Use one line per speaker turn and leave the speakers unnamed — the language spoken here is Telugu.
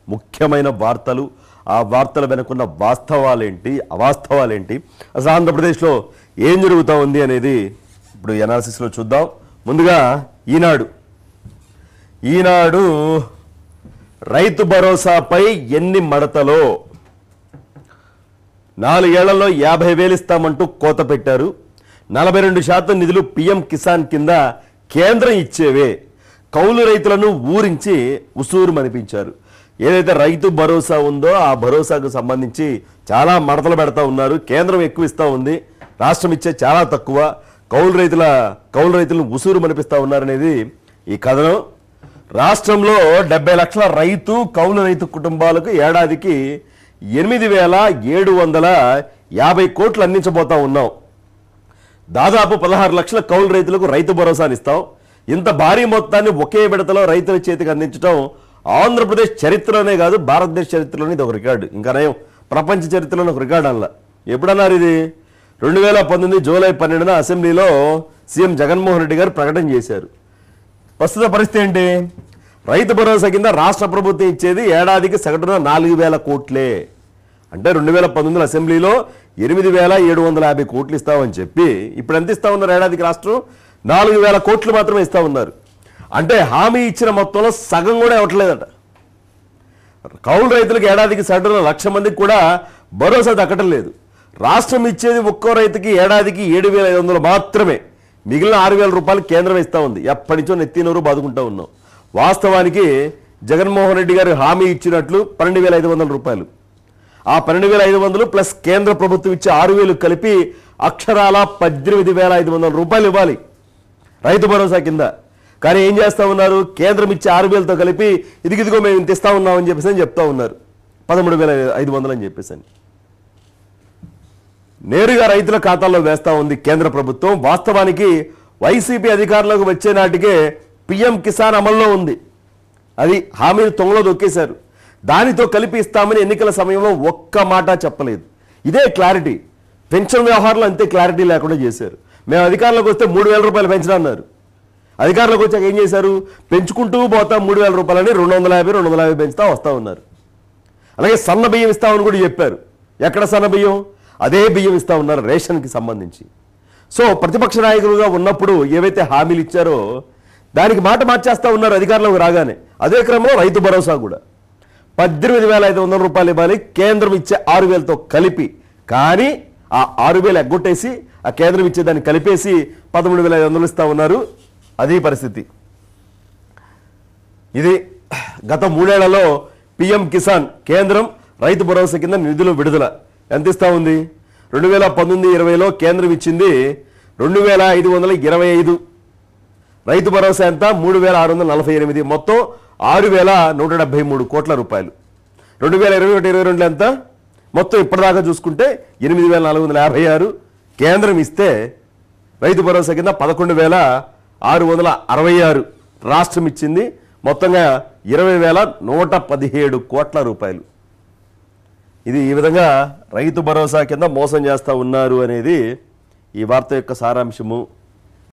ముఖ్యమైన వార్తలు ఆ వార్తల వెనుకున్న వాస్తవాలేంటి అవాస్తవాలేంటి అసలు ఆంధ్రప్రదేశ్లో ఏం జరుగుతూ ఉంది అనేది ఇప్పుడు ఎనాలిసిస్లో చూద్దాం ముందుగా ఈనాడు ఈనాడు రైతు భరోసాపై ఎన్ని మడతలో నాలుగేళ్లలో యాభై వేలు ఇస్తామంటూ కోత పెట్టారు నలభై రెండు శాతం నిధులు పిఎం కిసాన్ కింద కేంద్రం ఇచ్చేవే కౌలు రైతులను ఊరించి ఉసూరు మనిపించారు ఏదైతే రైతు భరోసా ఉందో ఆ భరోసాకు సంబంధించి చాలా మడతలు పెడతా ఉన్నారు కేంద్రం ఎక్కువ ఇస్తూ ఉంది రాష్ట్రం ఇచ్చే చాలా తక్కువ కౌలు రైతుల కౌలు రైతులను ఉసూరు మనిపిస్తూ ఉన్నారనేది ఈ కథనం రాష్ట్రంలో డెబ్బై లక్షల రైతు కౌలు రైతు కుటుంబాలకు ఏడాదికి ఎనిమిది వేల ఏడు వందల యాభై కోట్లు అందించబోతా ఉన్నాం దాదాపు పదహారు లక్షల కౌలు రైతులకు రైతు భరోసాని ఇస్తాం ఇంత భారీ మొత్తాన్ని ఒకే విడతలో రైతుల చేతికి అందించడం ఆంధ్రప్రదేశ్ చరిత్రలోనే కాదు భారతదేశ చరిత్రలోనే ఇది ఒక రికార్డు ఇంకా నయం ప్రపంచ చరిత్రలోనే ఒక రికార్డు అలా ఎప్పుడన్నారు ఇది రెండు వేల పంతొమ్మిది జూలై పన్నెండున అసెంబ్లీలో సీఎం జగన్మోహన్ రెడ్డి గారు ప్రకటన చేశారు ప్రస్తుత పరిస్థితి ఏంటి రైతు భరోసా కింద రాష్ట్ర ప్రభుత్వం ఇచ్చేది ఏడాదికి సగటున నాలుగు వేల కోట్లే అంటే రెండు వేల పంతొమ్మిది అసెంబ్లీలో ఎనిమిది వేల ఏడు వందల యాభై కోట్లు ఇస్తామని చెప్పి ఇప్పుడు ఎంత ఇస్తా ఉన్నారు ఏడాదికి రాష్ట్రం నాలుగు వేల కోట్లు మాత్రమే ఇస్తా ఉన్నారు అంటే హామీ ఇచ్చిన మొత్తంలో సగం కూడా ఇవ్వట్లేదట కౌలు రైతులకు ఏడాదికి సగటున లక్ష మందికి కూడా భరోసా దక్కటం లేదు రాష్ట్రం ఇచ్చేది ఒక్కో రైతుకి ఏడాదికి ఏడు వేల ఐదు వందలు మాత్రమే మిగిలిన ఆరు వేల రూపాయలు కేంద్రం ఇస్తా ఉంది ఎప్పటి నుంచో నెత్తినూరు బాదుకుంటా ఉన్నాం వాస్తవానికి జగన్మోహన్ రెడ్డి గారు హామీ ఇచ్చినట్లు పన్నెండు వేల ఐదు వందల రూపాయలు ఆ పన్నెండు వేల ఐదు వందలు ప్లస్ కేంద్ర ప్రభుత్వం ఇచ్చే ఆరు వేలు కలిపి అక్షరాల పద్దెనిమిది వేల ఐదు వందల రూపాయలు ఇవ్వాలి రైతు భరోసా కింద కానీ ఏం చేస్తా ఉన్నారు కేంద్రం ఇచ్చే ఆరు వేలతో కలిపి ఇదిగిదిగో మేము ఇంత ఇస్తా ఉన్నామని చెప్పేసి అని చెప్తా ఉన్నారు పదమూడు వేల ఐదు వందలు అని చెప్పేసి అని నేరుగా రైతుల ఖాతాల్లో వేస్తా ఉంది కేంద్ర ప్రభుత్వం వాస్తవానికి వైసీపీ అధికారంలోకి వచ్చే నాటికే పిఎం కిసాన్ అమల్లో ఉంది అది హామీలు తొంగలో దొక్కేశారు దానితో కలిపి ఇస్తామని ఎన్నికల సమయంలో ఒక్క మాట చెప్పలేదు ఇదే క్లారిటీ పెన్షన్ వ్యవహారంలో అంతే క్లారిటీ లేకుండా చేశారు మేము అధికారంలోకి వస్తే మూడు వేల రూపాయలు పెంచడన్నారు అధికారంలోకి వచ్చాక ఏం చేశారు పెంచుకుంటూ పోతాం మూడు వేల రూపాయలని రెండు వందల యాభై రెండు వందల యాభై పెంచుతా వస్తూ ఉన్నారు అలాగే సన్న బియ్యం ఇస్తామని కూడా చెప్పారు ఎక్కడ సన్న బియ్యం అదే బియ్యం ఇస్తా ఉన్నారు రేషన్కి సంబంధించి సో ప్రతిపక్ష నాయకులుగా ఉన్నప్పుడు ఏవైతే హామీలు ఇచ్చారో దానికి మాట మార్చేస్తా ఉన్నారు అధికారంలోకి రాగానే అదే క్రమంలో రైతు భరోసా కూడా పద్దెనిమిది వేల ఐదు వందల రూపాయలు ఇవ్వాలి కేంద్రం ఇచ్చే ఆరు వేలతో కలిపి కానీ ఆ ఆరు వేలు ఎగ్గొట్టేసి ఆ కేంద్రం ఇచ్చే దాన్ని కలిపేసి పదమూడు వేల ఐదు వందలు ఇస్తా ఉన్నారు అది పరిస్థితి ఇది గత మూడేళ్లలో పిఎం కిసాన్ కేంద్రం రైతు భరోసా కింద నిధులు విడుదల ఎంత ఇస్తా ఉంది రెండు వేల పంతొమ్మిది ఇరవైలో కేంద్రం ఇచ్చింది రెండు వేల ఐదు వందల ఇరవై ఐదు రైతు భరోసా ఎంత మూడు వేల ఆరు వందల నలభై ఎనిమిది మొత్తం ఆరు వేల నూట డెబ్బై మూడు కోట్ల రూపాయలు రెండు వేల ఇరవై ఒకటి ఇరవై రెండులో ఎంత మొత్తం ఇప్పటిదాకా చూసుకుంటే ఎనిమిది వేల నాలుగు వందల యాభై ఆరు కేంద్రం ఇస్తే రైతు భరోసా కింద పదకొండు వేల ఆరు వందల అరవై ఆరు రాష్ట్రం ఇచ్చింది మొత్తంగా ఇరవై వేల నూట పదిహేడు కోట్ల రూపాయలు ఇది ఈ విధంగా రైతు భరోసా కింద మోసం చేస్తూ ఉన్నారు అనేది ఈ వార్త యొక్క సారాంశము